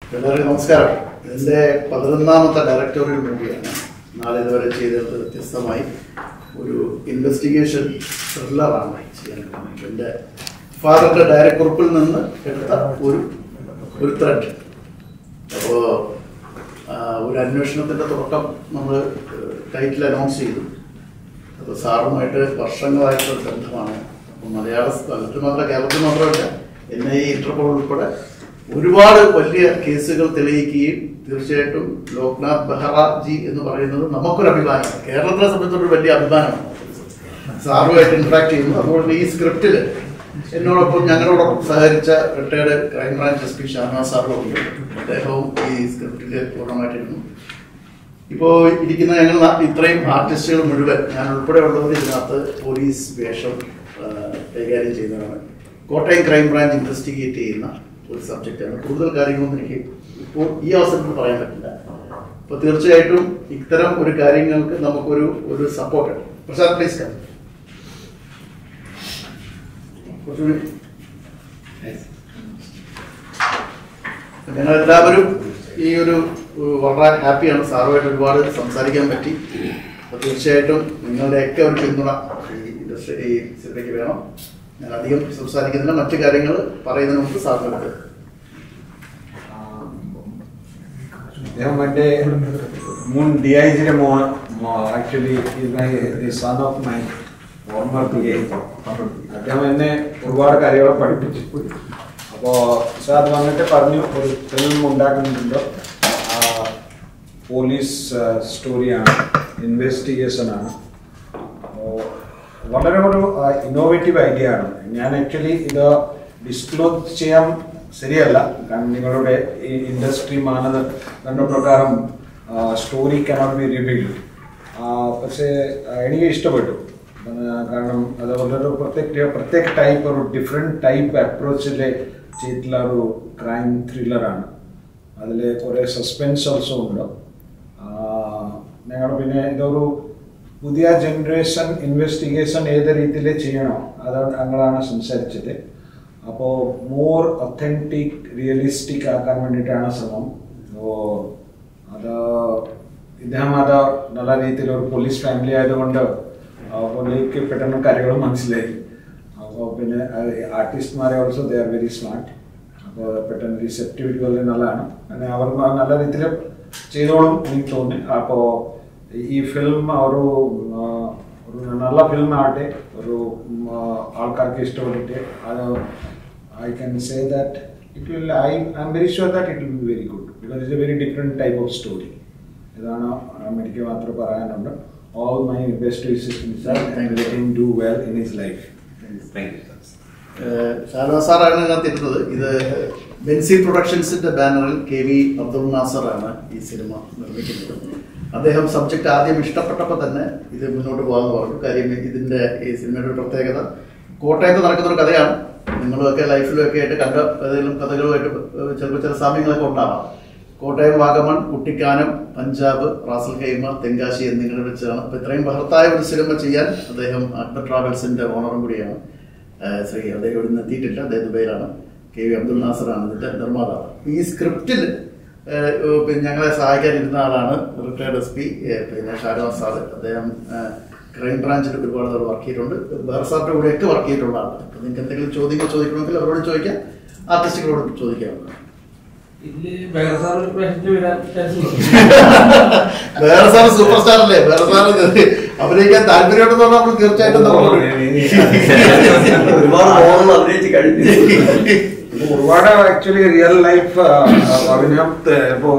എല്ലാവർക്കും നമസ്കാരം ഇതിൻ്റെ പതിനൊന്നാമത്തെ ഡയറക്ടോറിയൽ മൂവിയാണ് നാളെ ഇതുവരെ ചെയ്തത് വ്യത്യസ്തമായി ഒരു ഇൻവെസ്റ്റിഗേഷൻ ത്രില്ലറാണ് ചെയ്യാൻ പോകുന്നത് എൻ്റെ ഫാദറിൻ്റെ ഡയറക്കുറിപ്പിൽ നിന്ന് എടുത്ത ഒരു ഒരു ത്രെഡ് അപ്പോൾ ഒരു അന്വേഷണത്തിൻ്റെ തുടക്കം നമ്മൾ ടൈറ്റിൽ അനൗൺസ് ചെയ്തു അപ്പോൾ സാറുമായിട്ട് വർഷങ്ങളായിട്ടുള്ള ബന്ധമാണ് അപ്പോൾ മലയാള സ്ഥലത്ത് മാത്രമല്ല കേരളത്തിൽ മാത്രമല്ല എൻ ഐ ഇന്റർപോൾ ഉൾപ്പെടെ ഒരുപാട് വലിയ കേസുകൾ തെളിയിക്കുകയും തീർച്ചയായിട്ടും ലോക്നാഥ് ബെഹ്റ ജി എന്ന് പറയുന്നത് നമുക്കൊരു അഭിമാനമാണ് കേരളത്തിനെ സംബന്ധിച്ചൊരു വലിയ അഭിമാനമാണ് സാറുമായിട്ട് ഇന്ററാക്ട് ചെയ്യുന്നു അതുകൊണ്ട് ഈ സ്ക്രിപ്റ്റിൽ എന്നോടൊപ്പം ഞങ്ങളോടൊപ്പം സഹകരിച്ച retired crime branch S P Shanavas സാറും ഉണ്ട് അദ്ദേഹവും ഈ സ്ക്രിപ്റ്റിൽ പൂർണ്ണമായിട്ടിരുന്നു ഇപ്പോൾ ഇരിക്കുന്ന ഞങ്ങൾ നാ- ഇത്രയും ആർട്ടിസ്റ്റുകൾ മുഴുവൻ ഞാൻ ഉൾപ്പെടെ ഉള്ളവർ ഇതിനകത്ത് പോലീസ് വേഷം ആ, കൈകാര്യം ചെയ്യുന്നതാണ് കോട്ടയം ക്രൈം ബ്രാഞ്ച് ഇൻവെസ്റ്റിഗേറ്റ് ചെയ്യുന്ന ഒരു സബ്ജക്റ്റാണ് കൂടുതൽ കാര്യങ്ങളൊന്നും എനിക്ക് ഇപ്പോൾ ഈ അവസരത്തിൽ പറയാൻ പറ്റില്ല അപ്പോൾ തീർച്ചയായിട്ടും ഇത്തരം ഒരു കാര്യങ്ങൾക്ക് നമുക്കൊരു ഒരു സപ്പോർട്ട് പ്രസാദ് പ്ലീസ് കം കുറച്ചുകൂടി ഞങ്ങൾ എല്ലാവരും ഈ ഒരു ഏഹ്, വളരെ ഹാപ്പിയാണ് സാറുമായിട്ട് ഒരുപാട് സംസാരിക്കാൻ പറ്റി അപ്പോൾ തീർച്ചയായിട്ടും നിങ്ങളുടെയൊക്കെ ഒരു പിന്തുണ ഈ ഇൻഡസ്ട്രി ഈ സിനിമയ്ക്ക് വേണം ഞാൻ അധികം സംസാരിക്കുന്നില്ല മറ്റു കാര്യങ്ങൾ പറയുന്നതിന് മുമ്പ് സാറിനടുത്ത് അദ്ദേഹം എൻ്റെ മുൻ ഡി ഐ ജിയുടെ മോൻ actually son of my former P I അദ്ദേഹം എന്നെ ഒരുപാട് കാര്യങ്ങൾ പഠിപ്പിച്ചു അപ്പോൾ സാർ വന്നിട്ട് പറഞ്ഞു ഒരു ഫിലിം ഉണ്ടാക്കുന്നുണ്ടോ പോലീസ് സ്റ്റോറിയാണ് ഇൻവെസ്റ്റിഗേഷൻ ആണ് അപ്പോൾ വളരെ ഒരു ഇന്നോവേറ്റീവ് ഐഡിയ ആണ് ഞാൻ ആക്ച്വലി ഇത് ഡിസ്ക്ലോസ് ചെയ്യാൻ ശരിയല്ല കാരണം നിങ്ങളുടെ ഈ ഇൻഡസ്ട്രി മാനദണ്ഡ പ്രകാരം സ്റ്റോറി കനോട്ട് ബി റിവീൽഡ് പക്ഷേ ആ, എനിക്ക് ഇഷ്ടപ്പെട്ടു ആ, കാരണം അത് വളരെ പ്രത്യേക പ്രത്യേക ടൈപ്പ് ഒരു ഡിഫറെൻറ്റ് ടൈപ്പ് അപ്രോച്ചിൽ ചെയ്തിട്ടുള്ള ഒരു ക്രൈം ത്രില്ലറാണ് അതിൽ കുറേ സസ്പെൻസ് ഓൾസോ ഉണ്ട് ഞങ്ങൾ പിന്നെ ഇതൊരു പുതിയ ജനറേഷൻ ഇൻവെസ്റ്റിഗേഷൻ ഏത് രീതിയിൽ ചെയ്യണോ അത് ഞങ്ങളാണ് സംസാരിച്ചത് അപ്പോൾ മോർ ഒത്തൻറ്റിക് റിയലിസ്റ്റിക് ആക്കാൻ വേണ്ടിയിട്ടാണ് ശ്രമം അപ്പോൾ അത് ഇദ്ദേഹം അത് നല്ല രീതിയിൽ ഒരു പോലീസ് ഫാമിലി ആയതുകൊണ്ട് ആ, പുള്ളിക്ക് പെട്ടെന്ന് കാര്യങ്ങൾ മനസ്സിലായി അപ്പോൾ പിന്നെ ആർട്ടിസ്റ്റ്മാരെ also they are very smart അപ്പോൾ പെട്ടെന്ന് റിസെപ്റ്റിവിറ്റി വളരെ നല്ലതാണ് അങ്ങനെ അവർ നല്ല രീതിയിൽ ചെയ്തോളും എനിക്ക് തോന്നി അപ്പോൾ ഈ ഫിലിം ഒരു ആ, ഒരു നല്ല ഫിലിം ആവട്ടെ ഒരു ഉം, ആ, ആൾക്കാർക്ക് ഇഷ്ടപ്പെട്ടിട്ട് അത് I can say that it will I I am very sure that it will be very good because it's a very different type of story ഇതാണ് എനിക്ക് മാത്രം പറയാനുണ്ട് all my best wishes let him do well in his life Shanavas സാറാണ് ഇതിനകത്ത് ഇരുന്നത് ഇത് ബെൻസി പ്രൊഡക്ഷൻസിന്റെ ബാനറിൽ കെ വി അബ്ദുൾ നാസറാണ് ഈ സിനിമ നിർമ്മിക്കുന്നത് അദ്ദേഹം സബ്ജക്റ്റ് ആദ്യം ഇഷ്ടപ്പെട്ടപ്പോൾ തന്നെ ഇത് മുന്നോട്ട് പോകാമെന്ന് പറഞ്ഞു കാര്യം ഇതിന്റെ ഈ സിനിമയുടെ ഒരു പ്രത്യേകത കോട്ടയത്ത് നടക്കുന്ന ഒരു കഥയാണ് നിങ്ങളുമൊക്കെ ലൈഫിലൊക്കെ ആയിട്ട് കണ്ട ഏതെങ്കിലും കഥകളുമായിട്ട് ചിലപ്പോൾ ചില സാമ്യങ്ങളൊക്കെ ഉണ്ടാവാം കോട്ടയം വാഗമൺ കുട്ടിക്കാനം പഞ്ചാബ് റാസൽ ഖൈമ തെങ്കാശി എന്നിങ്ങനെ വെച്ചാണ് അപ്പൊ ഇത്രയും ബഹർത്തായ ഒരു സിനിമ ചെയ്യാൻ അദ്ദേഹം അക്ബർ ട്രാവൽസിന്റെ ഓണറും കൂടിയാണ് ഏഹ് ശ്രീ അദ്ദേഹം ഇവിടെ നിന്ന് എത്തിയിട്ടില്ല അദ്ദേഹം ദുബൈയിലാണ് കെ വി അബ്ദുൽ നാസറാണ് ഇതിന്റെ നിർമ്മാതാവ് ഈ സ്ക്രിപ്റ്റിൽ പിന്നെ ഞങ്ങളെ സഹായിക്കാനിരുന്ന ആളാണ് റിട്ടയർഡ് എസ് പി പിന്നെ ഷാനവാസ് സാറ് അദ്ദേഹം ഏഹ്, ക്രൈം ബ്രാഞ്ചിൽ ഒരുപാട് നാൾ വർക്ക് ചെയ്തിട്ടുണ്ട് ബെഹർ സാറിന്റെ കൂടെയൊക്കെ വർക്ക് ചെയ്തിട്ടുള്ള ആളാണ് അപ്പൊ നിങ്ങൾക്ക് എന്തെങ്കിലും ചോദ്യങ്ങൾ ചോദിക്കണമെങ്കിൽ അവരോട് ചോദിക്കാം ആർട്ടിസ്റ്റുകളോട് ചോദിക്കാം ഇതില് ബഹർ സാറ് വേഷത്തിൽ വരാൻ ചാൻസ് ഉണ്ടോ? വേറെ സാറ് സൂപ്പർ സ്റ്റാർ അല്ലേ വേറെ സാറ് അഭിനയിക്കാൻ താല്പര്യമുണ്ടെന്ന് പറഞ്ഞാൽ നമ്മൾ തീർച്ചയായിട്ടും നമ്മൾ ഒരുപാട് ഓണം അഭിനയിച്ച് കഴിഞ്ഞു ഒരുപാട് ആക്ച്വലി റിയൽ ലൈഫ് അഭിനയം ഇപ്പോ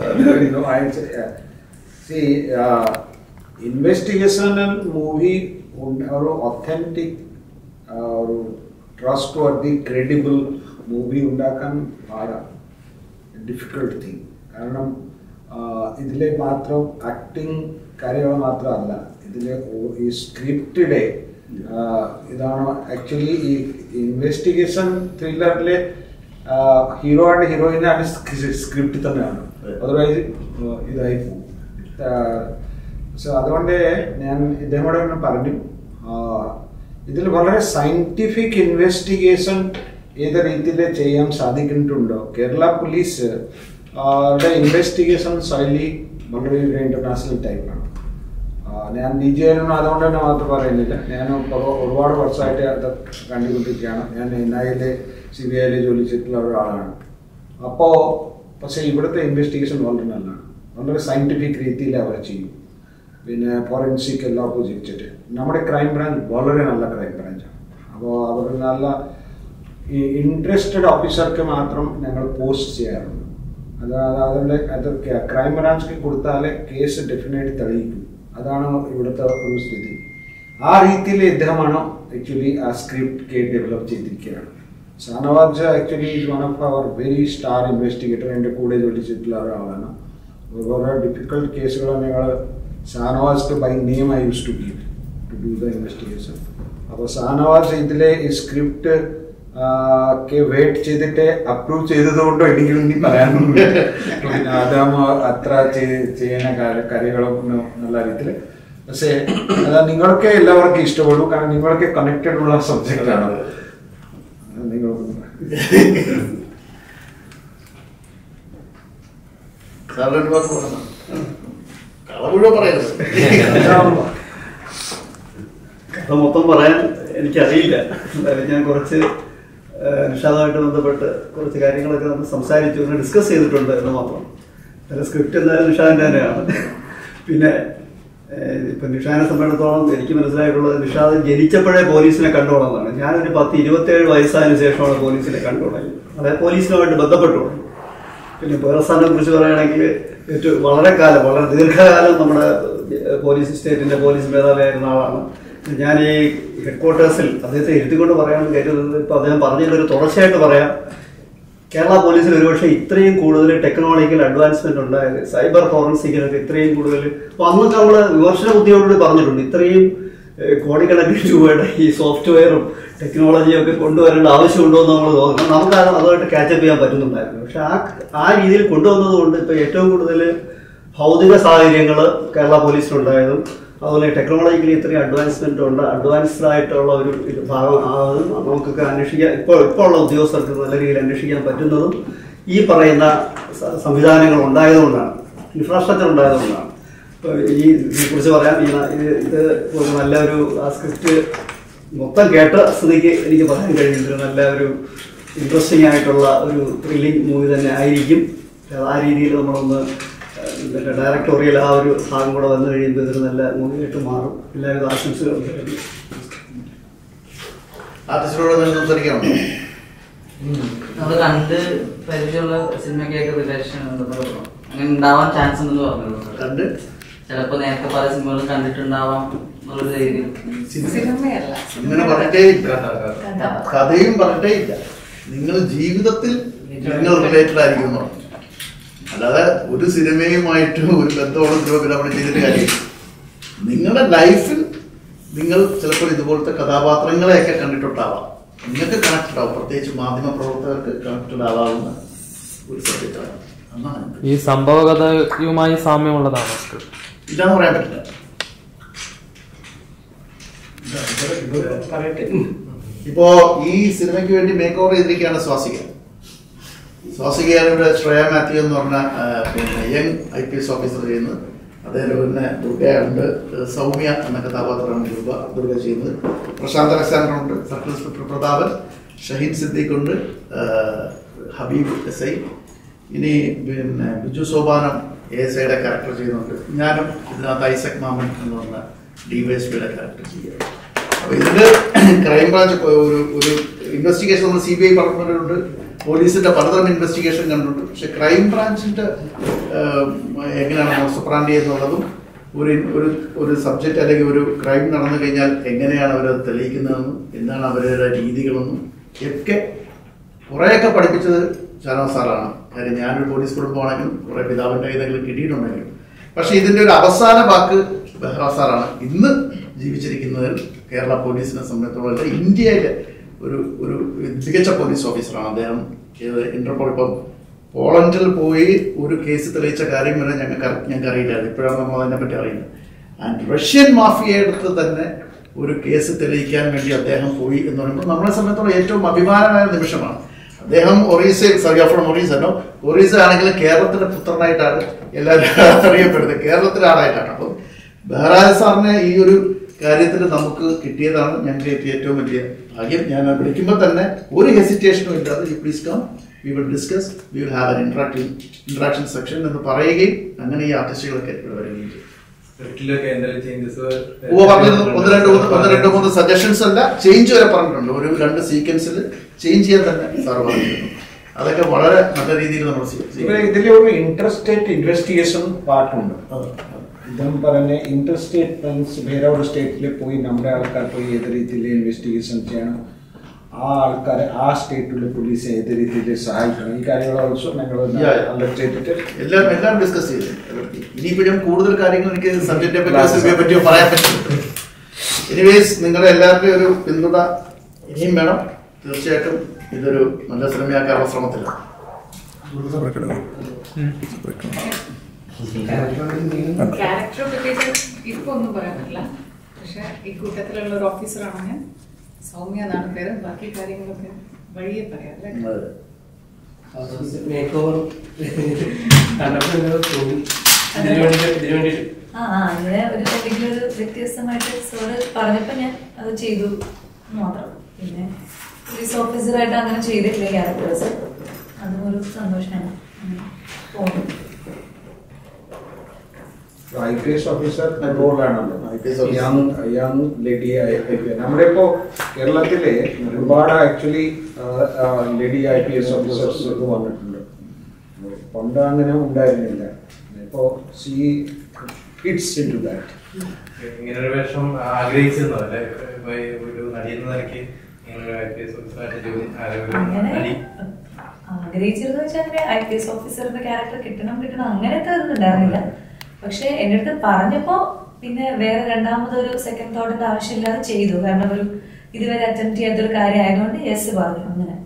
സി ഇൻവെസ്റ്റിഗേഷണൽ മൂവി ഒരു ഒത്തൻറ്റിക് ഒരു ട്രസ്റ്റ് വർത്തി ക്രെഡിബിൾ മൂവി ഉണ്ടാക്കാൻ പാടാണ് ഡിഫിക്കൾട്ട് തിങ് കാരണം ഇതിലെ മാത്രം ആക്ടിങ് കാര്യങ്ങൾ മാത്രമല്ല ഇതിലെ ഓ- ഈ സ്ക്രിപ്റ്റിലെ ഇതാണ് ആക്ച്വലി ഈ ഇൻവെസ്റ്റിഗേഷൻ ത്രില്ലറിലെ ഹീറോ ആൻഡ് ഹീറോയിനാണ് സ്ക്രിപ്റ്റ് തന്നെയാണ് അതർവൈസ് ഇതായി പോകും സോ അതുകൊണ്ട് ഞാൻ ഇദ്ദേഹത്തോടെ ഒന്ന് പറഞ്ഞു ഇതിൽ വളരെ സയന്റിഫിക് ഇൻവെസ്റ്റിഗേഷൻ ഏത് രീതിയിൽ ചെയ്യാൻ സാധിക്കുന്നുണ്ടോ കേരള പോലീസ് അവരുടെ ഇൻവെസ്റ്റിഗേഷൻ ശൈലി വളരെ ഇന്റർനാഷണൽ ടൈപ്പാണ് ഞാൻ ഡി ജി ആയിരുന്നു അതുകൊണ്ട് തന്നെ മാത്രം പറയുന്നില്ല ഞാൻ കുറ- ഒരുപാട് വർഷമായിട്ട് അത് കണ്ടുകൊണ്ടിരിക്കുകയാണ് ഞാൻ എൻ ഐയിലെ സി ബി ഐയിലെ ജോലി ചെയ്തിട്ടുള്ള ഒരാളാണ് അപ്പോൾ പക്ഷേ ഇവിടുത്തെ ഇൻവെസ്റ്റിഗേഷൻ വളരെ നല്ലതാണ് വളരെ സയൻറ്റിഫിക് രീതിയിൽ അവർ ചെയ്യും പിന്നെ ഫോറൻസിക് എല്ലാം ഉപയോഗിച്ചിട്ട് നമ്മുടെ ക്രൈം ബ്രാഞ്ച് വളരെ നല്ല ക്രൈം ബ്രാഞ്ചാണ് അപ്പോൾ അവർ നല്ല ഈ ഇൻട്രസ്റ്റഡ് ഓഫീസർക്ക് മാത്രം ഞങ്ങൾ പോസ്റ്റ് ചെയ്യാറുണ്ട് അത് അത് അതിൻ്റെ അത് ക്രൈം ബ്രാഞ്ചിക്ക് കൊടുത്താലേ കേസ് ഡെഫിനറ്റ് തെളിയിക്കും അതാണ് ഇവിടുത്തെ ഒരു സ്ഥിതി ആ രീതിയിൽ ഇദ്ദേഹമാണ് ആക്ച്വലി ആ സ്ക്രിപ്റ്റ് കേ ഡെവലപ്പ് ചെയ്തിരിക്കുകയാണ് Shanavas actually is one of our very star investigator എൻ്റെ കൂടെ ജോലി ചെയ്തിട്ടുള്ള ഒരാളാണ് കുറേ ഡിഫിക്കൽട്ട് കേസുകൾ ഞങ്ങൾ Shanavas by name I use to give to do the investigation അപ്പോൾ ഷാനവാസ് ഇതിലെ ഈ സ്ക്രിപ്റ്റ് ഒക്കെ വെയിറ്റ് ചെയ്തിട്ട് അപ്രൂവ് ചെയ്തത് കൊണ്ടോ എനിക്ക് ഇനി പറയാനൊന്നുമില്ല പിന്നെ അദ്ദേഹം അത്ര ചെയ്- ചെയ്യുന്ന കാര്യ- കാര്യങ്ങളൊന്നും നല്ല രീതിയിൽ പക്ഷേ അത് നിങ്ങൾക്ക് എല്ലാവർക്കും ഇഷ്ടപ്പെടും കാരണം നിങ്ങൾക്ക് കണക്റ്റഡ് ഉള്ള സബ്ജക്റ്റ് ആണ് നിങ്ങൾ സാറിന് ഒരു വാക്ക് പറയണം. കള മുഴുവൻ പറയരുത് കഥ മൊത്തം പറയാൻ എനിക്കറിയില്ല എന്തായാലും ഞാൻ കുറച്ച് ആ, നിഷാദുമായിട്ട് ബന്ധപ്പെട്ട് കുറച്ച് കാര്യങ്ങളൊക്കെ നമ്മൾ സംസാരിച്ചു ഒന്ന് ഡിസ്കസ് ചെയ്തിട്ടുണ്ട് എന്ന് മാത്രം അതിൽ സ്ക്രിപ്റ്റ് എന്തായാലും നിഷാദിൻ്റെ തന്നെയാണ് പിന്നെ ഏഹ്, ഇപ്പം നിഷാദിനെ സംബന്ധിച്ചിടത്തോളം എനിക്ക് മനസ്സിലായിട്ടുള്ളത് നിഷാദ് ജനിച്ചപ്പോഴേ പോലീസിനെ കണ്ടോളാന്നാണ് ഞാനൊരു പത്ത് ഇരുപത്തേഴ് വയസ്സായതിനു ശേഷമാണ് പോലീസിനെ കണ്ടോളാം അതായത് പോലീസിനുമായിട്ട് ബന്ധപ്പെട്ടുള്ളത് പിന്നെ പേർസാനെ കുറിച്ച് പറയുകയാണെങ്കിൽ ഏറ്റവും വളരെ കാലം വളരെ ദീർഘകാലം നമ്മുടെ ഏഹ്, പോലീസ് സ്റ്റേറ്റിന്റെ പോലീസ് മേധാവിയായിരുന്ന ആളാണ് ഞാൻ ഈ ഹെഡ് ക്വാർട്ടേഴ്സിൽ അദ്ദേഹത്തെ ഇരുത്തിക്കൊണ്ട് പറയാമെന്ന് കരുതുന്നത് ഇപ്പൊ അദ്ദേഹം പറഞ്ഞതിന്റെ ഒരു തുടർച്ചയായിട്ട് പറയാം കേരള പോലീസിൽ ഒരുപക്ഷെ ഇത്രയും കൂടുതൽ ടെക്നോളജിക്കൽ അഡ്വാൻസ്മെന്റ് ഉണ്ടായത് സൈബർ ഫോറൻസിക്കിനൊക്കെ ഇത്രയും കൂടുതൽ അപ്പൊ അന്നൊക്കെ നമ്മൾ വിമർശന ബുദ്ധിയോടുകൂടി പറഞ്ഞിട്ടുണ്ട് ഇത്രയും ഏഹ്, കോടിക്കണക്കിന് രൂപയുടെ ഈ സോഫ്റ്റ്വെയറും ടെക്നോളജിയും ഒക്കെ കൊണ്ടുവരേണ്ട ആവശ്യമുണ്ടോ എന്ന് നമ്മൾ തോന്നുന്നു നമുക്ക് അത് അതുമായിട്ട് കാച്ചപ്പ് ചെയ്യാൻ പറ്റുന്നുണ്ടായിരുന്നു പക്ഷെ ആ ആ രീതിയിൽ കൊണ്ടുവന്നത് കൊണ്ട് ഇപ്പൊ ഏറ്റവും കൂടുതൽ ഭൗതിക സാഹചര്യങ്ങൾ കേരള പോലീസിലുണ്ടായതും അതുപോലെ ടെക്നോളജിക്കലി ഇത്രയും അഡ്വാൻസ്മെന്റ് ഉണ്ട് അഡ്വാൻസ്ഡ് ആയിട്ടുള്ള ഒരു ഇത് ഭാഗം ആ അത് നമുക്കൊക്കെ അന്വേഷിക്കാൻ ഇപ്പോൾ ഇപ്പോൾ ഉള്ള ഉദ്യോഗസ്ഥർക്ക് നല്ല രീതിയിൽ അന്വേഷിക്കാൻ പറ്റുന്നതും ഈ പറയുന്ന സ- സംവിധാനങ്ങൾ ഉണ്ടായതുകൊണ്ടാണ് ഇൻഫ്രാസ്ട്രക്ചർ ഉണ്ടായതുകൊണ്ടാണ് ഇപ്പോൾ ഈ ഇതിനെക്കുറിച്ച് പറയാൻ ഈ ന- ഇത് ഇത് ഒരു നല്ലൊരു ആ സ്ക്രിപ്റ്റ് മൊത്തം കേട്ട സ്ഥിതിക്ക് എനിക്ക് പറയാൻ കഴിയുന്നൊരു നല്ല ഒരു ഇൻട്രസ്റ്റിംഗ് ആയിട്ടുള്ള ഒരു ത്രില്ലിംഗ് മൂവി തന്നെ ആയിരിക്കും ആ രീതിയിൽ നമ്മളൊന്ന് പിന്നെ ഡയറക്ടോറിയൽ ആ ഒരു ഭാഗം കൂടെ വന്നു കഴിയുമ്പോൾ ഇതൊരു നല്ല മൂവിയായിട്ട് മാറും എല്ലാവിധ ആശംസകളും നേരുന്നു. ആർട്ടിസ്റ്റിനോട് എന്തെങ്കിലും സംസാരിക്കാമോ നമ്മൾ കണ്ട് പരിചയമുള്ള സിനിമയ്ക്കൊക്കെ റിലേഷൻ ഉണ്ടെന്ന് പറഞ്ഞു അങ്ങനെ ഉണ്ടാവാൻ ചാൻസ് ഉണ്ടെന്ന് പറഞ്ഞു കണ്ട് ചിലപ്പോ നേരത്തെ പല സിനിമകളും കണ്ടിട്ടുണ്ടാവാം എന്നുള്ളൊരു രീതിയിൽ സിനിമയല്ല ഇങ്ങനെ പറഞ്ഞിട്ടേ ഇല്ല കഥയും പറഞ്ഞിട്ടേ ഇല്ല നിങ്ങൾ ജീവിതത്തിൽ നിങ്ങൾ റിലേറ്റഡ് ആയിരിക്കും എന്ന് പറഞ്ഞു. അല്ലാതെ ഒരു സിനിമയുമായിട്ട് ഒരു ബന്ധമുള്ള സിനിമ പിന്നെ അവിടെ ചെയ്തിട്ട് കാര്യമില്ല നിങ്ങളുടെ ലൈഫിൽ നിങ്ങൾ ചിലപ്പോൾ ഇതുപോലത്തെ കഥാപാത്രങ്ങളെയൊക്കെ കണ്ടിട്ടുണ്ടാവാം നിങ്ങൾക്ക് കണക്റ്റഡ് ആവും പ്രത്യേകിച്ച് മാധ്യമ പ്രവർത്തകർക്ക് കണക്റ്റഡ് ആവാവുന്ന ഒരു സബ്ജക്റ്റാണ് എന്നാണ് എൻ്റെ ഈ സംഭവകഥയുമായി സാമ്യമുള്ളതാണോ സ്ക്രിപ്റ്റ് ഇല്ലാന്ന് പറയാൻ പറ്റില്ല ഇപ്പോ ഈ സിനിമയ്ക്ക് വേണ്ടി മേക്ക് ഓവർ ചെയ്തിരിക്കുകയാണ് സ്വാസിക സ്വാസികയാണ് ഇവിടെ ശ്രേയ മാത്യു എന്ന് പറഞ്ഞ ആ, പിന്നെ young I P S officer ചെയ്യുന്നത് അതേപോലെ പിന്നെ ദുർഗയുണ്ട് സൗമ്യ എന്ന കഥാപാത്രമാണ് ദുർഗ ദുർഗ ചെയ്യുന്നത് പ്രശാന്ത് അലക്സാണ്ടർ ഉണ്ട് സർക്കിൾ ഇൻസ്പെക്ടർ പ്രതാപൻ ഷഹീൻ സിദ്ദീഖ് ഉണ്ട് ആ, ഹബീബ് എസ് ഐ ഇനി പിന്നെ ബിജു സോപാനം എ എസ് ഐയുടെ ക്യാരക്ടർ ചെയ്യുന്നുണ്ട് ഞാനും ഇതിനകത്ത് ഐസക് മാമൻ എന്ന് പറഞ്ഞ ഡി വൈ എസ് പിയുടെ ക്യാരക്ടർ ചെയ്യുക അപ്പൊ ഇതില് ക്രൈം ബ്രാഞ്ച് ഒരു ഒരു ഇൻവെസ്റ്റിഗേഷൻ നമ്മൾ സി ബി ഐ പറഞ്ഞിട്ടുണ്ട് പോലീസിന്റെ പലതരം ഇൻവെസ്റ്റിഗേഷൻ കണ്ടിട്ടുണ്ട് പക്ഷെ ക്രൈം ബ്രാഞ്ചിന്റെ ഏഹ്, എങ്ങനെയാണ് സുപ്രാൻഡി എന്നുള്ളതും ഒരു ഒരു ഒരു സബ്ജക്റ്റ് അല്ലെങ്കിൽ ഒരു ക്രൈം നടന്നു കഴിഞ്ഞാൽ എങ്ങനെയാണ് അവരത് തെളിയിക്കുന്നതെന്നും എന്താണ് അവരുടെ രീതികളെന്നും ഒക്കെ കുറേയൊക്കെ പഠിപ്പിച്ചത് ഷാനവാസ് സാറാണ് കാര്യം ഞാനൊരു പോലീസ് കുടുംബമാണെങ്കിലും കുറെ പിതാവിന്റെ കയ്യിലെങ്കിലും കിട്ടിയിട്ടുണ്ടെങ്കിലും പക്ഷെ ഇതിന്റെ ഒരു അവസാന വാക്ക് ബെഹ്റ സാറാണ് ഇന്ന് ജീവിച്ചിരിക്കുന്നതിൽ കേരള പോലീസിനെ സംബന്ധിച്ചിടത്തോളം അല്ല, ഇന്ത്യയിലെ ഒരു ഒരു മികച്ച പോലീസ് ഓഫീസറാണ് അദ്ദേഹം ഏത് ഇന്റർപോൾ ഇപ്പം പോളണ്ടിൽ പോയി ഒരു കേസ് തെളിയിച്ച കാര്യം വരെ ഞങ്ങൾക്ക് അറി- ഞങ്ങൾക്ക് അറിയില്ലായിരുന്നു ഇപ്പോഴാണ് നമ്മൾ അതിനെ പറ്റി അറിയുന്നത് ആൻഡ് റഷ്യൻ മാഫിയയെടുത്ത് തന്നെ ഒരു കേസ് തെളിയിക്കാൻ വേണ്ടി അദ്ദേഹം പോയി എന്ന് പറയുമ്പോൾ നമ്മളെ സംബന്ധിച്ചോളം ഏറ്റവും അഭിമാനമായ നിമിഷമാണ് അദ്ദേഹം Orissa sorry from Orissa no Orissa ആണെങ്കിൽ കേരളത്തിന്റെ പുത്രനായിട്ടാണ് എല്ലാവരും അറിയപ്പെടുന്നത് കേരളത്തിലെ ആളായിട്ടാണ് അപ്പം ബഹ്റാജ് സാറിനെ ഈ ഒരു കാര്യത്തിൽ നമുക്ക് കിട്ടിയതാണ് ഞങ്ങൾക്ക് കിട്ടിയ ഏറ്റവും വലിയ ഭാഗ്യം ഞാൻ വിളിക്കുമ്പോൾ തന്നെ ഒരു ഹെസിറ്റേഷനും ഇല്ലാതെ you please come we will discuss we will have an interactive interaction session എന്ന് പറയുകയും അങ്ങനെ ഈ ആർട്ടിസ്റ്റുകളൊക്കെ ഇവിടെ വരികയും ചെയ്തു സ്ക്രിപ്റ്റിലൊക്കെ എന്തെങ്കിലും ചേഞ്ചസ് ഉവ്വ് പറഞ്ഞിരുന്നു ഒന്ന് രണ്ട് മൂന്ന് ഒന്ന് രണ്ട് മൂന്ന് സജഷൻസ് അല്ല ചേഞ്ച് വരെ പറഞ്ഞിട്ടുണ്ട് ഒരു രണ്ട് സീക്വൻസിൽ ചേഞ്ച് ചെയ്യാൻ തന്നെ സാർ പറഞ്ഞിരുന്നു അതൊക്കെ വളരെ നല്ല രീതിയിൽ നമ്മൾ സ്വീ- ഇവിടെ സ്വീകരിച്ചു. ഇതിൽ ഒരു ഇന്റർസ്റ്റേറ്റ് ഇൻവെസ്റ്റിഗേഷൻ പാർട്ടുണ്ട് അതെ, ഇതും പറഞ്ഞ ഇന്റർസ്റ്റേറ്റ് മീൻസ് വേറെ ഒരു സ്റ്റേറ്റിൽ പോയി നമ്മുടെ ആൾക്കാർ പോയി ഏത് രീതിയിൽ ഇൻവെസ്റ്റിഗേഷൻ ചെയ്യണം ആ ആൾക്കാർ ആ സ്റ്റേറ്റിലെ പോലീസ് ഏത് രീതിയിൽ സഹായിക്കണം ഈ കാര്യങ്ങൾ ഓൾസോ ഞങ്ങൾ Yeah, yeah. അണ്ടർ ചെയ്തിട്ട് എല്ലാം എല്ലാം ഡിസ്കസ് ചെയ്തു ഇനിയിപ്പോഴും കൂടുതൽ കാര്യങ്ങൾ എനിക്ക് സബ്ജക്റ്റിനെ പറ്റിയോ സിനിമയെ പറ്റിയോ പറയാൻ പറ്റും എനിവേസ് നിങ്ങളുടെ എല്ലാവരുടെയും ഒരു പിന്തുണ ഇനിയും വേണം തീർച്ചയായിട്ടും ഇതൊരു നല്ല സിനിമയാക്കാനുള്ള ശ്രമത്തിലാണ് ക്യാരക്ടറെ പറ്റിയിട്ട് ഇപ്പൊ ഒന്നും പറയാൻ പറ്റില്ല പക്ഷെ ഈ കൂട്ടത്തിലുള്ള ഒരു ഓഫീസറാണ് ഞാൻ സൗമ്യ എന്നാണ് പേര് ബാക്കി കാര്യങ്ങളൊക്കെ വഴിയെ പറയാം അല്ലേ മേക്ക് ഓവർ കണ്ടപ്പോൾ എന്തോ തോന്നി ഇതിനു വേണ്ടിയിട്ട് ഇതിനു വേണ്ടിയിട്ട് ആ ആ, അങ്ങനെ ഒരു എന്തെങ്കിലും ഒരു വ്യത്യസ്തമായിട്ട് സാറ് പറഞ്ഞപ്പോ ഞാൻ അത് ചെയ്തു എന്ന് മാത്രം പിന്നെ പോലീസ് ഓഫീസറായിട്ട് അങ്ങനെ ചെയ്തിട്ടില്ല ക്യാരക്ടേഴ്സ് അതും ഒരു സന്തോഷമാണ് അങ്ങനെ പോകുന്നു ഐ പി എസ് ഓഫീസർ റോളാണല്ലോ IPS officer. Young young lady നമ്മുടെ ഇപ്പോ കേരളത്തിലെ ഒരുപാട് actually lady I P S officers ഒക്കെ വന്നിട്ടുണ്ട് പണ്ട് അങ്ങനെ ഉണ്ടായിരുന്നില്ല ഇപ്പോ see it's into that ഇങ്ങനെ ഒരു വേഷം ആഗ്രഹിച്ചിരുന്നോ അല്ലെ ഇപ്പൊ ഈ ഒരു നടി എന്ന നിലയ്ക്ക് ഇങ്ങനെ ഒരു ഐ പി എസ് ഓഫീസറായിട്ട് ജോലി ആരെ ഒരു അങ്ങനെ നടി ആഗ്രഹിച്ചിരുന്നു വെച്ചാൽ അങ്ങനെ ഐ പി എസ് ഓഫീസറിന്റെ ക്യാരക്ടർ കിട്ടണം കിട്ടണം അങ്ങനത്തെ ഒന്നും ഉണ്ടായിരുന്നില്ല പക്ഷെ എൻ്റെ അടുത്ത് പറഞ്ഞപ്പോ പിന്നെ വേറെ രണ്ടാമതൊരു സെക്കൻഡ് തോട്ടിന്റെ ആവശ്യമില്ലാതെ ചെയ്തു കാരണം ഒരു ഇതുവരെ അറ്റംപ്റ്റ് ചെയ്യാത്തൊരു കാര്യം ആയതുകൊണ്ട് യെസ് പറഞ്ഞു അങ്ങനെ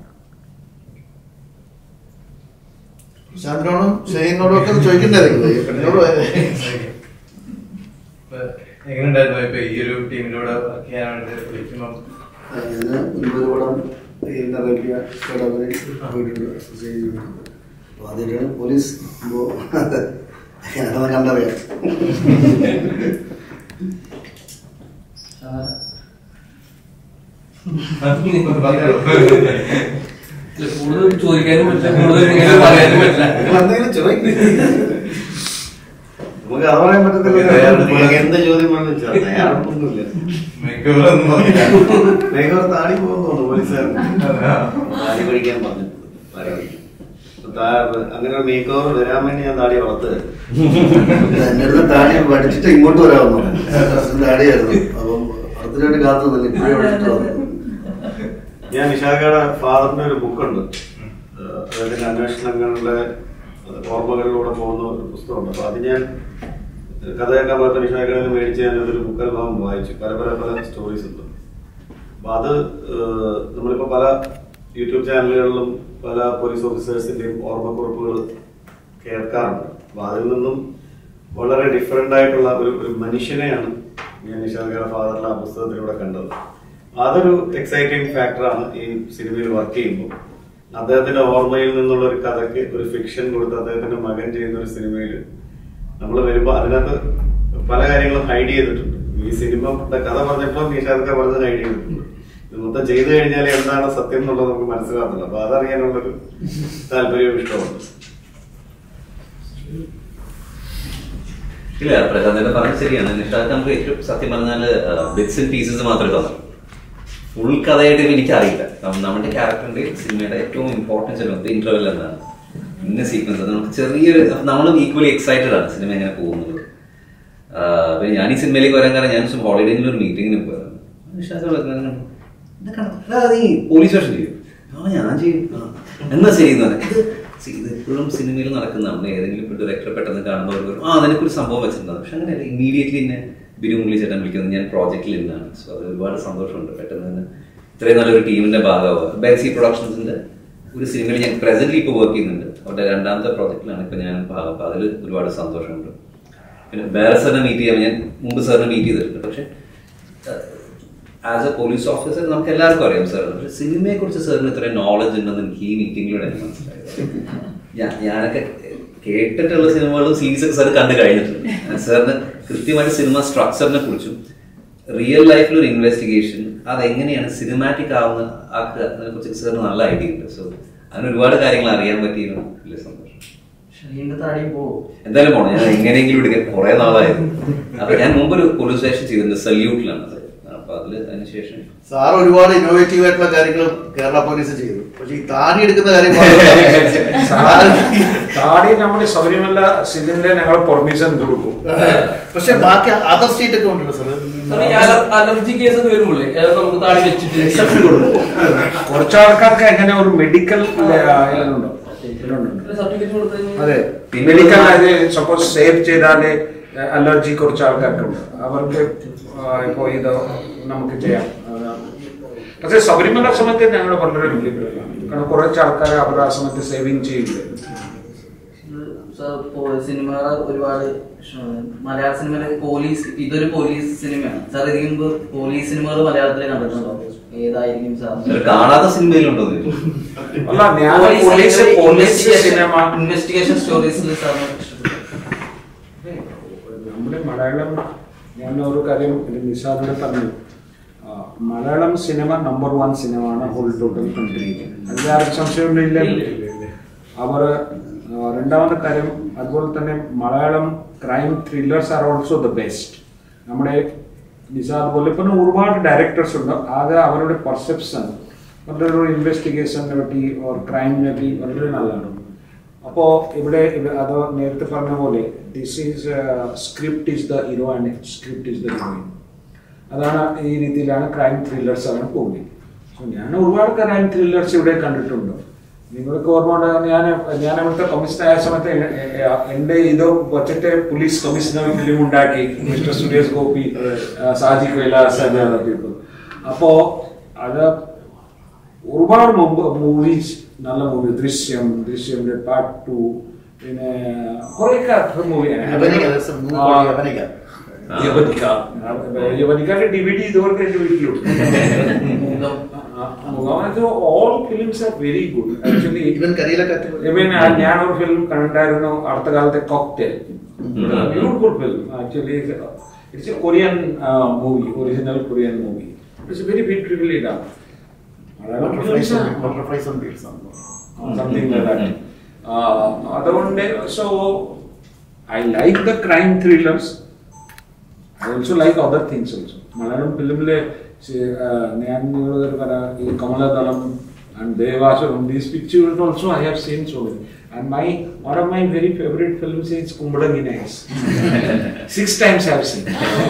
ശാന്തിനോടും ഷെയ്നോടും ഒക്കെ ഒന്ന് ചോദിക്കണ്ടേ നിങ്ങൾ എന്നോട് ഇപ്പൊ എങ്ങനെയുണ്ടായിരുന്നു ഇപ്പൊ ഈ ഒരു ടീമിലൂടെ വർക്ക് ചെയ്യാനായിട്ട് വിളിക്കുമ്പോൾ ഞാൻ ഒരുപാട് പടം ഈ നഗരിക കടവരെ പോയിട്ടുണ്ട് സ്റ്റേജ് പോയിട്ടുണ്ട് അപ്പോൾ ആദ്യമായിട്ടാണ് പോലീസ് ഇപ്പോൾ ഞാനത് കണ്ടറിയാം ഇല്ല, കൂടുതൽ ചോദിക്കാനും പറ്റില്ല കൂടുതൽ ഇങ്ങനെ പറയാനും പറ്റില്ല നിങ്ങൾ എന്തെങ്കിലും ചോദിക്കും നമുക്ക് അത് പറയാൻ പറ്റത്തില്ല നിങ്ങൾക്ക് എന്ത് ചോദ്യം വേണമെന്ന് വെച്ചാൽ അയാളൊന്നുമില്ല മേക്കോവർ ഒന്നും പറഞ്ഞില്ല മേഘവർ താടി പോകുന്നു തോന്നുന്നു പോലീസുകാരൻ താടി പഠിക്കാൻ പറഞ്ഞിട്ടുണ്ട് താടി പഠിക്കാൻ. അപ്പൊ താ- അങ്ങനെ ഒരു മേക്ക് ഓവർ വരാൻ വേണ്ടി ഞാൻ താടി വളർത്ത് എന്റെ അടുത്ത് താടി പഠിച്ചിട്ട് ഇങ്ങോട്ട് വരാമെന്നു താടിയായിരുന്നു അപ്പം അടുത്തിന് വേണ്ടി കാത്തു നിന്ന് ഇപ്പോഴേ പഠിച്ചിട്ട് വന്നു ഞാൻ നിഷാഖയുടെ ഫാദറിന്റെ ഒരു ബുക്കുണ്ട് അദ്ദേഹത്തിന്റെ അന്വേഷണങ്ങളുടെ ഓർമ്മകളിലൂടെ പോകുന്ന ഒരു പുസ്തകമുണ്ട് അപ്പൊ അത് ഞാൻ കഥ കേൾക്കാൻ പോയപ്പോൾ നിഷാഖയുടെ മേടിച്ച് ഞാൻ അതൊരു ബുക്കൽ ഭാഗം വായിച്ചു പല പല പല സ്റ്റോറീസ് ഉണ്ട് അപ്പൊ അത് ഏഹ്, നമ്മളിപ്പോ പല യൂട്യൂബ് ചാനലുകളിലും പല പോലീസ് ഓഫീസേഴ്സിന്റെയും ഓർമ്മക്കുറിപ്പുകൾ കേൾക്കാറുണ്ട് അപ്പൊ അതിൽ നിന്നും വളരെ ഡിഫറെന്റ് ആയിട്ടുള്ള ഒരു ഒരു മനുഷ്യനെയാണ് ഞാൻ നിഷാദയുടെ ഫാദറിലെ ആ പുസ്തകത്തിലൂടെ കണ്ടത് അതൊരു എക്സൈറ്റിംഗ് ഫാക്ടറാണ് ഈ സിനിമയിൽ വർക്ക് ചെയ്യുമ്പോൾ അദ്ദേഹത്തിന്റെ ഓർമ്മയിൽ നിന്നുള്ള ഒരു കഥയ്ക്ക് ഒരു ഫിക്ഷൻ കൊടുത്ത് അദ്ദേഹത്തിന്റെ മകൻ ചെയ്യുന്ന ഒരു സിനിമയിൽ നമ്മൾ വരുമ്പോൾ അതിനകത്ത് പല കാര്യങ്ങളും ഹൈഡ് ചെയ്തിട്ടുണ്ട് ഈ സിനിമയുടെ കഥ പറഞ്ഞപ്പോൾ നിഷാദൊക്കെ പറഞ്ഞത് ഹൈഡ് ചെയ്തിട്ടുണ്ട് ഇത് മൊത്തം ചെയ്തു കഴിഞ്ഞാൽ എന്താണ് സത്യം എന്നുള്ളത് നമുക്ക് മനസ്സിലാകുന്നില്ല അപ്പൊ അതറിയാനുള്ളൊരു താല്പര്യവും ഇഷ്ടമുണ്ട് ഇല്ല പ്രശാന്തന്റെ പറഞ്ഞത് ശരിയാണ് നിഷാദ് നമുക്ക് ഏറ്റവും സത്യം പറഞ്ഞാൽ ബിറ്റ്സ് ആൻഡ് പീസസ് മാത്രമേ തന്നു ഫുൾ കഥയായിട്ട് എനിക്ക് അറിയില്ല നമ്മുടെ ക്യാരക്ടറിന്റെ സിനിമയുടെ ഏറ്റവും ഇമ്പോർട്ടൻസ് വരുന്നത് ഇന്റർവെൽ എന്നാണ് ഇന്ന സീക്വൻസ് അത് നമുക്ക് ചെറിയൊരു നമ്മളും ഈക്വലി എക്സൈറ്റഡ് ആണ് സിനിമ എങ്ങനെ പോകുന്നത് ആഹ് പിന്നെ ഞാൻ ഈ സിനിമയിലേക്ക് വരാൻ കാരണം ഞാൻ ഹോളിഡേയിൽ ഒരു മീറ്റിംഗിന് പോയതാണ് നിഷാദ് പറഞ്ഞു, "എന്നെ കണ്ടോ? എടാ, നീ പോലീസ് സ്റ്റേഷൻ ചെയ്യും ആ ഞാൻ ചെയ്യും ആ, എന്നാ ചെയ്യുന്നത് ഇത് see, ഇത് എപ്പോഴും സിനിമയിൽ നടക്കുന്നതാണ് ഏതെങ്കിലും ഇപ്പോൾ ഡയറക്ടർ പെട്ടെന്ന് കാണുമ്പോൾ അവർ പറയും, ആ അതിനൊക്കെ സംഭവം വെച്ചിട്ടുണ്ടാകും പക്ഷെ അങ്ങനെയല്ല ഇമീഡിയറ്റ്ലി എന്നെ ബിനു ഉള്ളി ചേട്ടൻ വിളിക്കുന്നത് ഞാൻ പ്രോജക്റ്റിൽ നിന്നാണ് സോ അത് ഒരുപാട് സന്തോഷമുണ്ട് പെട്ടെന്ന് തന്നെ ഇത്രയും നല്ലൊരു ടീമിന്റെ ഭാഗമാവുക ബെൻസി പ്രൊഡക്ഷൻസിന്റെ ഒരു സിനിമയിൽ ഞാൻ പ്രസന്റ്ലി ഇപ്പോൾ വർക്ക് ചെയ്യുന്നുണ്ട് അവരുടെ രണ്ടാമത്തെ പ്രോജക്റ്റിലാണ് ഇപ്പോൾ ഞാൻ ഭാഗം അപ്പോൾ അതിൽ ഒരുപാട് സന്തോഷമുണ്ട് പിന്നെ വേറെ സാറിനെ മീറ്റ് ചെയ്യാൻ ഞാൻ മുമ്പ് സാറിനെ മീറ്റ് ചെയ്തിട്ടുണ്ട് പക്ഷെ ആസ് എ പോലീസ് ഓഫീസർ നമുക്ക് എല്ലാവർക്കും അറിയാം സാർ സിനിമയെ കുറിച്ച് സാറിന് ഇത്രയും നോളജ് ഉണ്ടെന്ന് എനിക്ക് ഈ മീറ്റിംഗിലൂടെ എനിക്ക് മനസ്സിലായത് ഞാൻ ഞാനൊക്കെ കേട്ടിട്ടുള്ള സിനിമകളും സീരീസ് സാർ കണ്ടു കഴിഞ്ഞിട്ടുണ്ട് സാറിന് കൃത്യമായിട്ട് സിനിമ സ്ട്രക്ചറിനെ കുറിച്ചും റിയൽ ലൈഫിൽ ഒരു ഇൻവെസ്റ്റിഗേഷൻ അതെങ്ങനെയാണ് സിനിമാറ്റിക് ആവുന്ന ആക്കുക അതിനെ കുറിച്ച് സാറിന് നല്ല ഐഡിയ ഉണ്ട് സോ അങ്ങനെ ഒരുപാട് കാര്യങ്ങൾ അറിയാൻ പറ്റിയിരുന്നു വലിയ സന്തോഷം ഷഹീന്റെ താടിയും പോവും എന്തായാലും പോണം ഞാൻ എങ്ങനെയെങ്കിലും എടുക്കാൻ കുറെ നാളായിരുന്നു അപ്പൊ ഞാൻ മുമ്പ് ഒരു പോലീസ് സ്റ്റേഷൻ ചെയ്തിട്ടുണ്ട് സല്യൂട്ടിലാണ് അത് അപ്പൊ അതില് അതിനുശേഷം സാർ ഒരുപാട് ഇന്നോവേറ്റീവ് ആയിട്ടുള്ള കാര്യങ്ങൾ കേരള പോലീസ് ചെയ്തു പക്ഷെ ഈ താടി എടുക്കുന്ന കാര്യം സാറ് താടി നമ്മൾ ശബരിമല സിലിന്റെ ഞങ്ങൾ പെർമിഷൻ കൊടുക്കും പക്ഷെ ബാക്കി അതർ സ്റ്റേറ്റ് ഒക്കെ ഉണ്ടല്ലോ സാർ സാർ, ഈ അല- അലർജി കേസ് ഒക്കെ വരുമ്പോഴേ അത് നമുക്ക് താടി വെച്ചിട്ട് Exception കൊടുക്കും. കുറച്ച് ആൾക്കാർക്ക് എങ്ങനെ ഒരു മെഡിക്കൽ ഇതിലുണ്ടോ സർട്ടിഫിക്കറ്റ് കൊടുത്തു കഴിഞ്ഞാൽ അതെ മെഡിക്കൽ അത് സപ്പോസ് സേവ് ചെയ്താല് അലർജി കുറച്ച് ആൾക്കാർക്കുണ്ട് അവർക്ക് ആ, ഇപ്പോ ഇത് നമുക്ക് ചെയ്യാം ആ, പക്ഷേ ശബരിമല സമയത്ത് ഞങ്ങൾ വളരെ വെല്ലുവിളികളാണ് കാരണം കുറച്ച് ആൾക്കാർ അവർ ആ സമയത്ത് സേവിങ് ചെയ്യില്ല സാർ പോ- സിനിമകളെ ഒരുപാട് ഇഷ്ടമാണ് മലയാള സിനിമയിലെ പോലീസ് ഇതൊരു പോലീസ് സിനിമയാണ് സാർ ഇതിന് മുമ്പ് പോലീസ് സിനിമകൾ മലയാളത്തിൽ കണ്ടിട്ടുണ്ടോ ഏതായിരിക്കും സാർ ഒരു കാണാത്ത സിനിമയിലുണ്ടോ ഇത്? അല്ല ഞാൻ പോലീസ് പോലീസ് സിനിമ ഇൻവെസ്റ്റിഗേഷൻ സ്റ്റോറീസിൽ സാറിന് ഇഷ്ടപ്പെട്ടു നമ്മുടെ മലയാളം ഞാൻ ഒരു കാര്യം ഇത് നിസാറിനോട് പറഞ്ഞു ആ, മലയാളം സിനിമ നമ്പർ വൺ സിനിമയാണ് ഹോൾ ടോട്ടൽ കൺട്രിയിൽ അതിൽ ആർക്കും സംശയമൊന്നുമില്ല അവർ ആ, രണ്ടാമത്തെ കാര്യം അതുപോലെ തന്നെ Malayalam crime thrillers are also the best നമ്മുടെ നിസാർ പോലെ ഇപ്പം ഒരുപാട് ഡയറക്ടേഴ്സ് ഉണ്ട് അത് അവരുടെ പെർസെപ്ഷൻ അവരുടെ ഒരു ഇൻവെസ്റ്റിഗേഷനെ പറ്റി ഓർ ക്രൈമിനെ പറ്റി വളരെ നല്ലതാണ് അപ്പോ ഇവിടെ ഇത് അത് നേരത്തെ പറഞ്ഞ പോലെ this is script is the hero and script is the heroine അതാണ് ഈ രീതിയിലാണ് ക്രൈം ത്രില്ലേഴ്സ് ആണ് പോകുന്നത് സോ ഞാൻ ഒരുപാട് ക്രൈം ത്രില്ലേഴ്സ് ഇവിടെ കണ്ടിട്ടുണ്ട് നിങ്ങൾക്ക് ഓർമ്മ ഉണ്ട് ഞാൻ ഞാൻ അവിടുത്തെ കമ്മീഷണർ ആയ സമയത്ത് എ- എ- എ- എന്റെ ഇത് വച്ചിട്ട് പോലീസ് കമ്മീഷണർ ഫിലിം ഉണ്ടാക്കി മിസ്റ്റർ സുരേഷ് ഗോപി ആ, സാജി കൈലാസ് people. അപ്പോ അത് ഒരുപാട് മുമ്പ് മൂവീസ് നല്ല മൂവി ദൃശ്യം ദൃശ്യം പാർട്ട് ടു പിന്നെ കുറെ movie Yavanika, there's a movie called Yavanika. Yavanika യവനിക്കാന്റെ ഡി വി ഡി ഇതുവരെ എന്റെ വീട്ടിലുണ്ട് all films are very good actually even Kariyilakkattu even ഞാൻ ഒരു ഫിലിം കണ്ടായിരുന്നു അടുത്ത കാലത്തെ cocktail beautiful film actually it's a Korean movie original Korean movie it's very beautifully done Butterflies on- butterflies on wheels ആണ്. Something like that അതുകൊണ്ട് so I like the crime thrillers I also like other things also Malayalam ഫിലിമിലെ ഞാൻ നിങ്ങളോട് പറയാം ഈ Kamaladalam and Devasuram these pictures also I have seen so many and my one of my very favourite films is Kumbalangi nights six times I have seen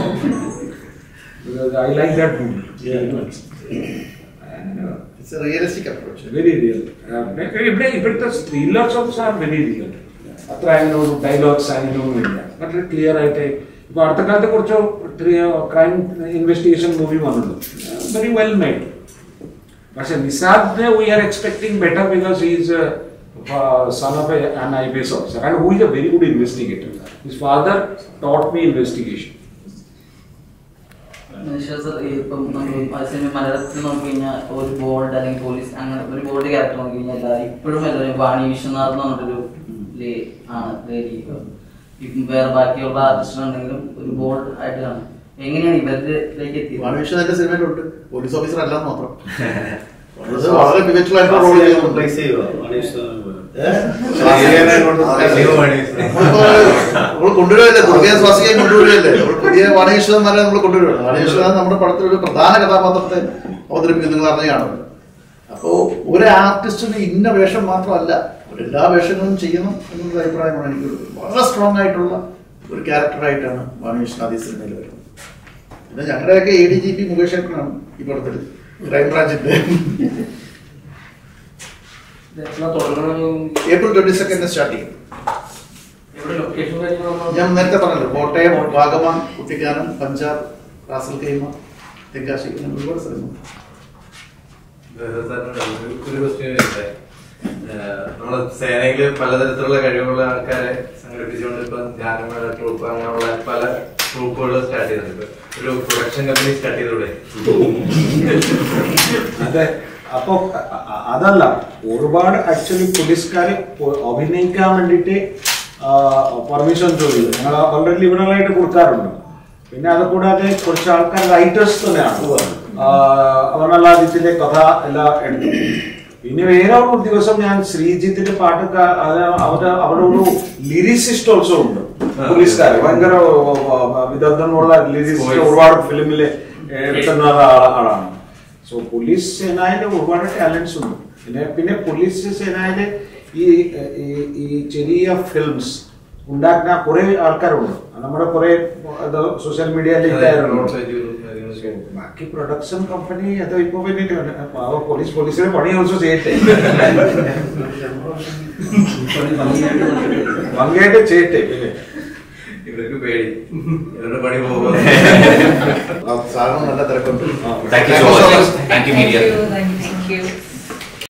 I like that movie It's a realistic approach. Very real ഇവിടെ ഇവിടുത്തെ thriller songs are very real അത്ര അതിനൊരു dialogues അതിനൊന്നുമില്ല വളരെ clear ആയിട്ട് ഇപ്പൊ അടുത്ത കാലത്തെ കുറച്ച് ക്രൈം ഇൻവെസ്റ്റിഗേഷൻ മൂവി വന്നിട്ടുണ്ട് വെരി വെൽ മെയ്ഡ് പക്ഷെ നിസാദിനെ we are expecting better because is son of an I P S officer and who is a very good investigator his father taught me investigation Nishad sir ഈ ഇപ്പം നമ്മൾ ആ cinema മലയാളത്തിൽ നോക്കി കഴിഞ്ഞാൽ ഒരു ബോൾഡ് അല്ലെങ്കിൽ പോലീസ് അങ്ങനെ ഒരു ബോൾഡ് ക്യാരക്ടർ നോക്കി കഴിഞ്ഞാൽ എല്ലാവരും ഇപ്പോഴും എല്ലാവരും വാണി വിശ്വനാഥ് എന്ന് പറഞ്ഞിട്ടൊരു ലേ- ആണ് ലേഡി ഇപ്പം വേറെ ബാക്കിയുള്ള ആർട്ടിസ്റ്റ് ഉണ്ടെങ്കിലും ഒരു ബോൾഡ് ആയിട്ട് കാണും എങ്ങനെയാണ് ഇവരിലേക്ക് എത്തിയത് വാണിവിഷൻ എന്റെ സിനിമയിലുണ്ട് പോലീസ് ഓഫീസർ അല്ല മാത്രം അത് വളരെ മികച്ചുള്ള റോൾ ചെയ്യുന്നുണ്ട് പ്ലേസ് ചെയ്യുക മനീഷ് നമ്മൾ കൊണ്ടുവരുമല്ലേ ദുർഗയെ സ്വാസികയെ കൊണ്ടുവരുമല്ലേ നമ്മൾ പുതിയ വാണീശ്വരന്മാരെ നമ്മൾ കൊണ്ടുവരുമല്ലോ വാണീശ്വരൻ നമ്മുടെ പടത്തിൽ ഒരു പ്രധാന കഥാപാത്രത്തെ അവതരിപ്പിക്കുന്നത് നിങ്ങൾ അറിഞ്ഞാണ് അപ്പോ ഒരു ആർട്ടിസ്റ്റിന് ഇന്ന വേഷം മാത്രമല്ല ഒരു എല്ലാ വേഷങ്ങളും ചെയ്യണം എന്നുള്ള അഭിപ്രായമാണ് എനിക്ക് വളരെ സ്ട്രോങ് ആയിട്ടുള്ള ഒരു ക്യാരക്ടറായിട്ടാണ് വാണീശ്വരൻ ഈ സിനിമയിൽ വരുന്നത് പിന്നെ ഞങ്ങളുടെയൊക്കെ A D G P Mukesh ഏട്ടനാണ് ഈ പടത്തിൽ ക്രൈംബ്രാഞ്ചിന്റെ ഏപ്രിൽ ട്വന്റി സെക്കൻഡ് സ്റ്റാർട്ട് ചെയ്യും എവിടെ ലൊക്കേഷൻ കാര്യങ്ങളൊന്നും ഞാൻ നേരത്തെ പറഞ്ഞല്ലോ കോട്ടയം വാഗമൺ കുട്ടിക്കാനം പഞ്ചാബ് റാസൽ കൈമ തെങ്കാശി ഇങ്ങനെ ഒരുപാട് സ്ഥലങ്ങളുണ്ട് സാറിനോട് ഒരു ഒരു ക്വസ്റ്റ്യൻ ചോദിച്ചേ നമ്മള് സേനയില് പലതരത്തിലുള്ള കഴിവുള്ള ആൾക്കാരെ സംഘടിപ്പിച്ചുകൊണ്ട് ഇപ്പൊ ധ്യാനമേള ട്രൂപ്പ് അങ്ങനെയുള്ള പല ട്രൂപ്പുകൾ സ്റ്റാർട്ട് ചെയ്തിട്ടുണ്ട് ഒരു പ്രൊഡക്ഷൻ കമ്പനി സ്റ്റാർട്ട് ചെയ്തൂടെ അതെ അപ്പൊ അ- അ- അതല്ല ഒരുപാട് ആക്ച്വലി പോലീസുകാർ അഭിനയിക്കാൻ വേണ്ടിയിട്ട് പെർമിഷൻ ചോദിക്കും ഞങ്ങൾ വളരെ ലിബറൽ ആയിട്ട് കൊടുക്കാറുണ്ട് പിന്നെ അത് കൂടാതെ കുറച്ച് ആൾക്കാർ റൈറ്റേഴ്സ് തന്നെയാണ് അവരെല്ല ഇതിന്റെ കഥ എല്ലാം എടുത്തു പിന്നെ വേറെ ഒരു ദിവസം ഞാൻ ശ്രീജിത്തിന്റെ പാട്ട് ക- അത് അവരുടെ അവിടെ ഒരു ലിറിസിസ്റ്റ് ഓൾസോ ഉണ്ട് പോലീസുകാർ ഭയങ്കര വിദഗ്ധമുള്ള ലിറിസിസ്റ്റ് ഒരുപാട് ഫിലിമില് എടുക്കുന്ന ആള- ആളാണ് സോ പോലീസ് സേനയില് ഒരുപാട് ടാലൻസ് ഉണ്ട് പിന്നെ പിന്നെ പോലീസ് സേനയില് ഈ ഈ- ഈ ചെറിയ ഫിലിംസ് ഉണ്ടാക്കുന്ന കുറെ ആൾക്കാരുണ്ട് നമ്മുടെ കുറെ സോഷ്യൽ മീഡിയയിൽ ബാക്കി പ്രൊഡക്ഷൻ കമ്പനി അത് ഇപ്പൊ പിന്നെ പാവ പോലീസ് പോലീസിന് പണി ഓൾസോ ചെയ്യട്ടെ ഭംഗിയായിട്ട് ചെയ്യട്ടെ പിന്നെ ഇവർക്ക് പേടി ഇവരുടെ പണി പോകും സാറിന് നല്ല തിരക്കുണ്ട് Thank you so much. Thank you, media. Thank you. Thank you.